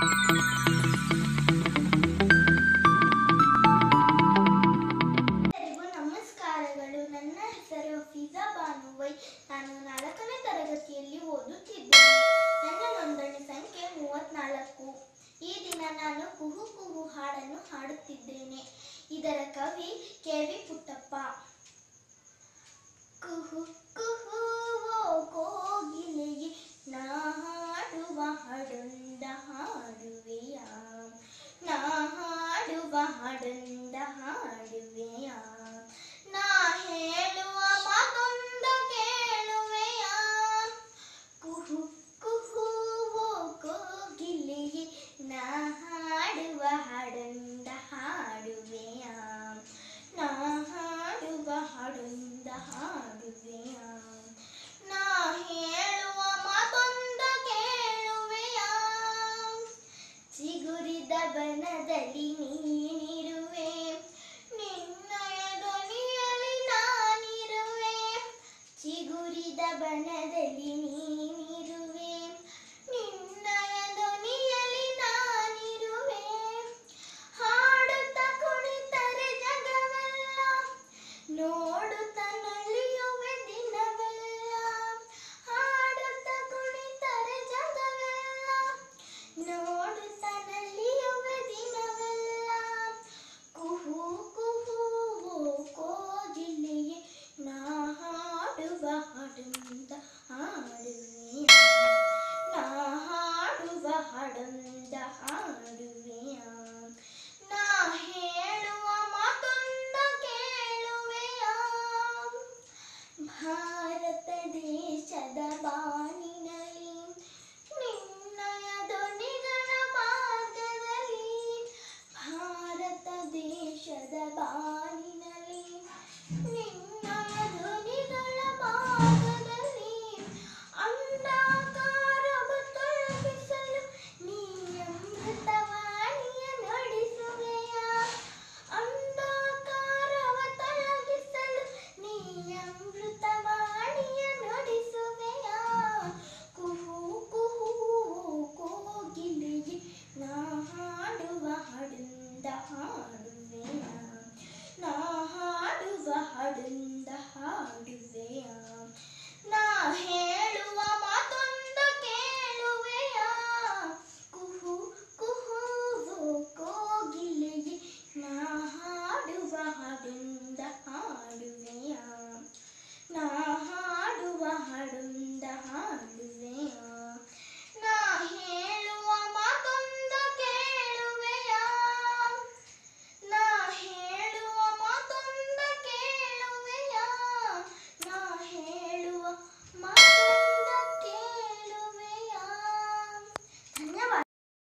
ಎಲ್ಲರಿಗೂ ನಮಸ್ಕಾರಗಳು ನನ್ನ ಹೆಸರು ಫಿಜಾ ಬಾನುವೈ ನಾನು ನಾಲ್ಕನೇ ತರಗತಿಯಲ್ಲಿ ಓದುತ್ತಿದ್ದೇನೆ ನನ್ನ ನೋಂದಣಿ ಸಂಖ್ಯೆ ಮೂವತ್ನಾಲ್ಕು ಈ ದಿನ ನಾನು ಕುಹು ಕುಹು ಹಾಡನ್ನು ಹಾಡುತ್ತಿದ್ದೇನೆ ಇದರ ಕವಿ ಕೆ ವಿ ಪುಟ್ಟಪ್ಪ ಕುಹು ಕುಹು ಓ ಕೋಗಿಲೆಯೇ ನಾ ಹಾಡುವ ಹಾಡೊಂದ ಹಾಡುವೆಯ ನಾ ಹಾಡುವ ಹಾಡೊಂದ ಹಾಡುವೆಯ ನಾ ಹೇಳುವ ಮಾತೊಂದ ಕೇಳುವೆಯ ಕುಹು ಕುಹು ಓ ಕೋಗಿಲೆಯೇ ನಾ ಹಾಡುವ ಹಾಡೊಂದ ಹಾಡುವೆಯ ನಾ ಹಾಡುವ ಹಾಡೊಂದ ಹಾಡುವೆಯ ನಾ ಹೇಳುವ ಮಾತೊಂದ ಕೇಳುವೆಯ ಚಿಗುರಿದ ಬನದಲ್ಲಿ ನೀ